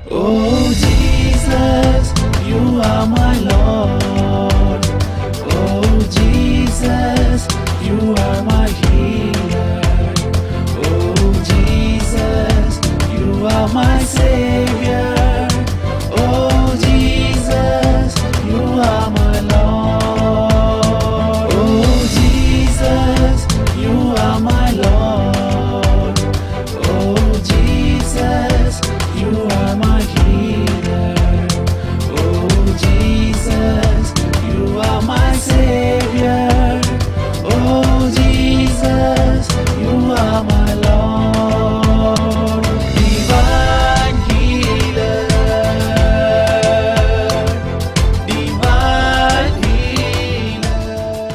Oh Jesus, you are my Lord. Oh Jesus, you are my healer. Oh Jesus, you are my Savior. Oh Jesus, you are my Lord. Oh Jesus, you are my Lord. Oh Jesus, you are my healer. Oh Jesus, you are my Savior. Oh Jesus, you are my Lord. Divine healer. Divine healer.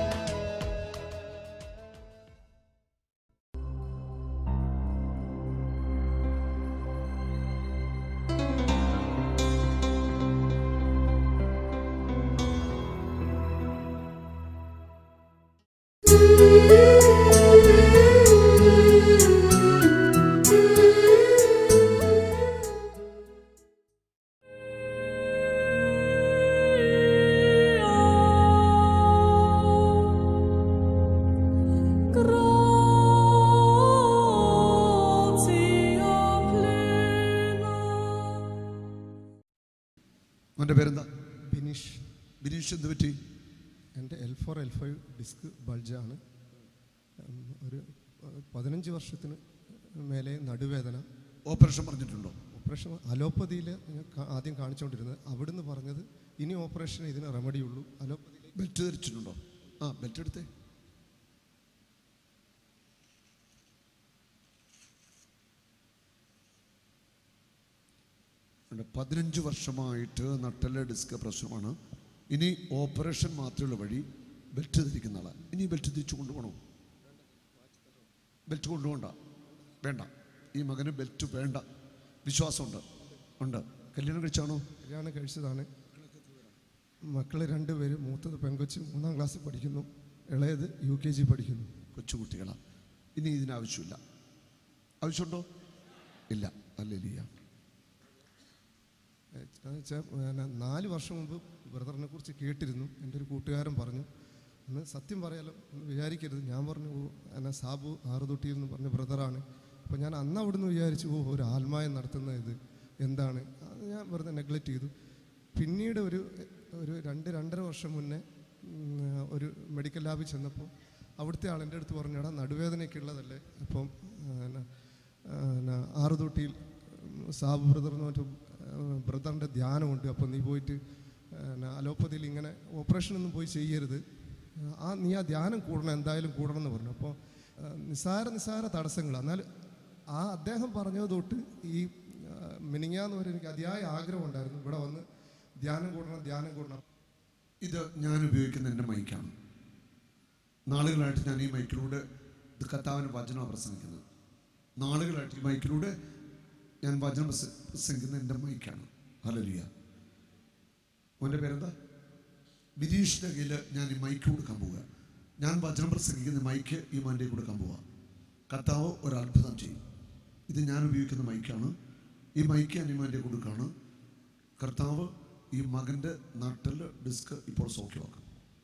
അവൻ്റെ പേരെന്താ ബിനീഷ് ബിനീഷ് എന്ത് പറ്റി എൻ്റെ L four L five disc ബൾജാണ് ഉം, ഒരു ഏഹ്, പതിനഞ്ച് വർഷത്തിന് മേലെ നടുവേദന ഓപ്പറേഷൻ പറഞ്ഞിട്ടുണ്ടോ ഓപ്പറേഷൻ അലോപ്പതിയിൽ ആദ്യം കാണിച്ചുകൊണ്ടിരുന്നത് അവിടുന്ന് പറഞ്ഞത് ഇനി ഓപ്പറേഷൻ ഇതിന് റെമഡി ഉള്ളൂ അലോപ്പതിയിൽ ബെൽറ്റ് ധരിച്ചിട്ടുണ്ടോ ആ ബെൽറ്റ് എടുത്തേ ഉണ്ട്. പതിനഞ്ച് വർഷമായിട്ട് നട്ടല് ഡിസ്ക് പ്രശ്നമാണ് ഇനി ഓപ്പറേഷൻ മാത്രമുള്ള വഴി ബെൽറ്റ് ധരിക്കുന്ന ആളാണ് ഇനി ബെൽറ്റ് തിരിച്ചു കൊണ്ടുപോകണോ ബെൽറ്റ് കൊണ്ടുപോകണ്ട വേണ്ട ഈ മകന് ബെൽറ്റ് വേണ്ട വിശ്വാസമുണ്ട് ഉണ്ട് കല്യാണം കഴിച്ചാണോ കല്യാണം കഴിച്ചതാണ് മക്കൾ രണ്ടുപേരും മൂത്തത് പെങ്കൊച്ച് മൂന്നാം ക്ലാസ്സിൽ പഠിക്കുന്നു ഇളയത് യു കെ ജി പഠിക്കുന്നു കൊച്ചുകുട്ടികളാണ് ഇനി ഇതിനാവശ്യമില്ല ആവശ്യമുണ്ടോ ഇല്ല അല്ലില്ല വെച്ചാൽ നാല് വർഷം മുമ്പ് ബ്രദറിനെ കുറിച്ച് കേട്ടിരുന്നു എൻ്റെ ഒരു കൂട്ടുകാരൻ പറഞ്ഞു അന്ന് സത്യം പറയാലോ ഒന്ന് വിചാരിക്കരുത് ഞാൻ പറഞ്ഞു ഓ എന്നെ സാബു ആറുതൊട്ടി എന്ന് പറഞ്ഞ ബ്രദറാണ് അപ്പോൾ ഞാൻ അന്ന് അവിടുന്ന് വിചാരിച്ചു ഓ ഒരു ആത്മായം നടത്തുന്ന ഇത് എന്താണ് അത് ഞാൻ വെറുതെ നെഗ്ലക്റ്റ് ചെയ്തു പിന്നീട് ഒരു ഒരു രണ്ട് രണ്ടര വർഷം മുന്നേ ഉം, ഒരു മെഡിക്കൽ ലാബിൽ ചെന്നപ്പോൾ അവിടുത്തെ ആൾ എൻ്റെ അടുത്ത് പറഞ്ഞു എടാ നടുവേദനയൊക്കെ ഉള്ളതല്ലേ അപ്പം ആറുതൊട്ടിയിൽ സാബു ബ്രദർ എന്ന് പറഞ്ഞ ബ്രദറിൻ്റെ ധ്യാനമുണ്ട് അപ്പോൾ നീ പോയിട്ട് പിന്നെ അലോപ്പതിയിൽ ഇങ്ങനെ ഓപ്പറേഷൻ ഒന്നും പോയി ചെയ്യരുത് ആ നീ ആ ധ്യാനം കൂടണം എന്തായാലും കൂടണം എന്ന് പറഞ്ഞു അപ്പോൾ നിസ്സാര നിസ്സാര തടസ്സങ്ങൾ എന്നാൽ ആ അദ്ദേഹം പറഞ്ഞത് തൊട്ട് ഈ മിനിങ്ങാന്ന് വരെ എനിക്ക് അതിയായ ആഗ്രഹം ഉണ്ടായിരുന്നു ഇവിടെ വന്ന് ധ്യാനം കൂടണം ധ്യാനം കൂടണം ഇത് ഞാൻ ഉപയോഗിക്കുന്ന എൻ്റെ മൈക്കാണ് നാളുകളായിട്ട് ഞാൻ ഈ മൈക്കിലൂടെ ഇത് കത്താവിന് വചനമാണ് പ്രസംഗിക്കുന്നത് നാളുകളായിട്ട് ഈ മൈക്കിലൂടെ ഞാൻ വചനം പ്രസ- പ്രസംഗിക്കുന്ന എൻ്റെ മൈക്കാണ് ഹലലിയ മോൻ്റെ പേരെന്താ ബിരീഷിൻ്റെ കയ്യിൽ ഞാൻ ഈ മൈക്ക് കൊടുക്കാൻ പോവുക ഞാൻ വചനം പ്രസംഗിക്കുന്ന മൈക്ക് ഈ മോൻ്റെ കൊടുക്കാൻ പോവുക കർത്താവ് ഒരു അത്ഭുതം ചെയ്യും ഇത് ഞാൻ ഉപയോഗിക്കുന്ന മൈക്കാണ് ഈ മൈക്ക് ഞാൻ ഈ മോൻ്റെ കൊടുക്കുകയാണ് കർത്താവ് ഈ മകൻ്റെ നട്ടൽ ഡിസ്ക് ഇപ്പോൾ സൗഖ്യമാക്കും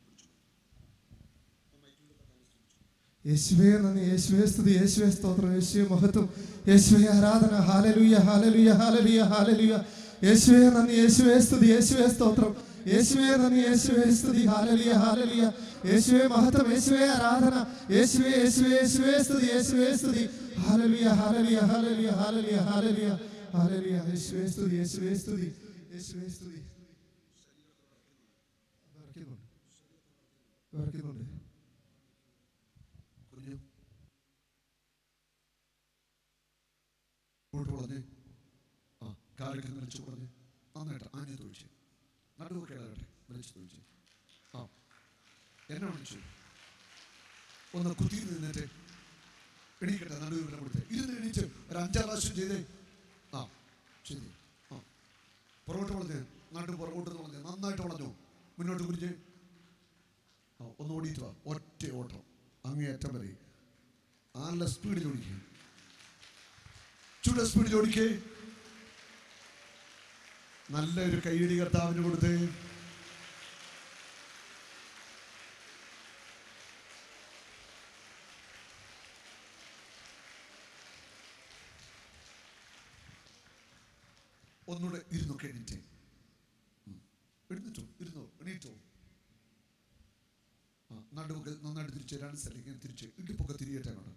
യേശുവേ നന്ദി യേശുവേ സ്തുതി യേശുവേ സ്തോത്രം യേശുവേ മഹത്വം യേശുവേ ആരാധന ഹാലലുയ ഹാലലുയ ഹാലലുയ ഹാലലുയ യേശുവേ നന്ദി യേശുവേ സ്തുതി യേശുവേ സ്തോത്രം യേശുവേ നന്ദി യേശുവേ സ്തുതി ഹാലലുയ ഹാലലുയ യേശുവേ മഹത്വം യേശുവേ ആരാധന യേശുവേ യേശുവേ യേശുവേ സ്തുതി യേശുവേ സ്തുതി ഹാലലുയ ഹാലലുയ ഹാലലുയ ഹാലലുയ ഹാലലുയ ഹാലലുയ യേശുവേ സ്തുതി യേശുവേ സ്തുതി യേശുവേ സ്തുതി വിറയ്ക്കുന്നുണ്ട് വിറയ്ക്കുന്നുണ്ട് കുഞ്ഞു ഇങ്ങോട്ട് വളഞ്ഞേ ആ കാലൊക്കെ വലിച്ചു വളഞ്ഞേ നന്നായിട്ട് ആഞ്ഞു തൊഴിച്ച് നടുവൊക്കെ ഇളകട്ടെ വലിച്ചു തൊഴിച്ച് ആ എന്നെ വിളിച്ചു ഒന്ന് കുത്തി നിന്നിട്ട് എണീക്കട്ടെ നടുവ് ഇവിടെ കൊടുത്ത് ഇരുന്ന് എണീച്ച് ഒരു അഞ്ചാം പ്രാവശ്യം ചെയ്തേ ആ ശരി ആ പുറകോട്ട് വളഞ്ഞ് നാട്ടിൽ പുറകോട്ട് വളഞ്ഞ് നന്നായിട്ട് വളഞ്ഞു മുന്നോട്ട് കുരിഞ്ഞ് ആ ഒന്ന് ഓടിയിട്ട് വാ ഒറ്റ ഓട്ടം അങ്ങേയറ്റം വരെ നല്ല സ്പീഡിൽ ഓടിക്കുക ചൂട് സ്പീഡിൽ ഓടിക്കേ നല്ലൊരു കൈയടി കർത്താവിന് കൊടുത്തേ ഒന്നുകൂടെ ഇരുന്നൊക്കെ എണീറ്റേ ഉം. എഴുന്നേറ്റോ ഇരുന്നോ എണീറ്റോ ആ നടുവൊക്കെ നന്നായിട്ട് തിരിച്ച് രണ്ട് സ്ഥലത്തേക്ക് തിരിച്ച് ഇടുപ്പൊക്കെ തിരിയട്ടെ അങ്ങോട്ട്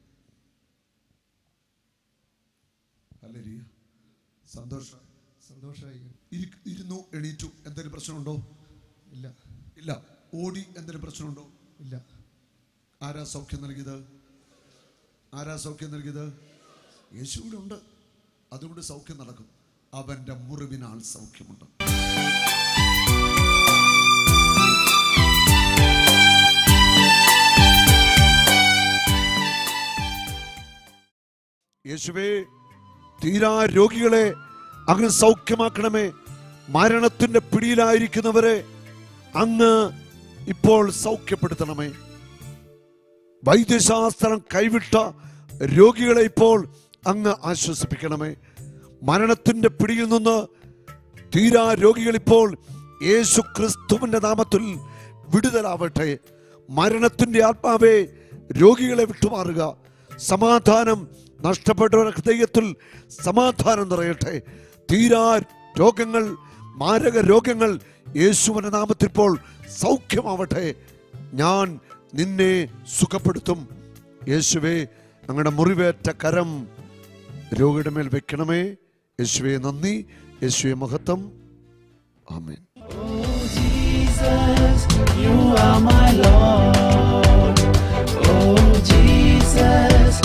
അല്ലേ സന്തോഷം സന്തോഷമായി ഇരി- ഇരുന്നു എണീറ്റു എന്തെങ്കിലും പ്രശ്നമുണ്ടോ ഇല്ല ഇല്ല ഓടി എന്തെങ്കിലും പ്രശ്നമുണ്ടോ ഇല്ല ആരാ സൗഖ്യം നൽകിയത് ആരാ സൗഖ്യം നൽകിയത് യേശു ഇവിടെ ഉണ്ട് അതുകൊണ്ട് സൗഖ്യം നടക്കും അവന്റെ മുറിവിനാൽ സൗഖ്യമുണ്ട് യേശുവേ തീരാ രോഗികളെ അങ്ങ് സൗഖ്യമാക്കണമേ മരണത്തിന്റെ പിടിയിലായിരിക്കുന്നവരെ അങ്ങ് ഇപ്പോൾ സൗഖ്യപ്പെടുത്തണമേ വൈദ്യശാസ്ത്രം കൈവിട്ട രോഗികളെ ഇപ്പോൾ അങ്ങ് ആശ്വസിപ്പിക്കണമേ മരണത്തിന്റെ പിടിയിൽ നിന്ന് തീരാ രോഗികൾ ഇപ്പോൾ യേശു ക്രിസ്തുവിന്റെ നാമത്തിൽ വിടുതലാവട്ടെ മരണത്തിന്റെ ആത്മാവെ രോഗികളെ വിട്ടുമാറുക സമാധാനം നഷ്ടപ്പെട്ടവരുടെ ഹൃദയത്തിൽ സമാധാനം നിറയട്ടെ തീരാ രോഗങ്ങൾ മാരക രോഗങ്ങൾ യേശുവിന്റെ നാമത്തിൽ ഇപ്പോൾ സൗഖ്യമാവട്ടെ ഞാൻ നിന്നെ സുഖപ്പെടുത്തും യേശുവേ ഞങ്ങളുടെ മുറിവേറ്റ കരം രോഗിയുടെ മേൽ വെക്കണമേ യേശുവെ നന്ദി യേശുവെ മഹത്വം ആമേൻ Oh Jesus, you are my Lord. Oh Jesus,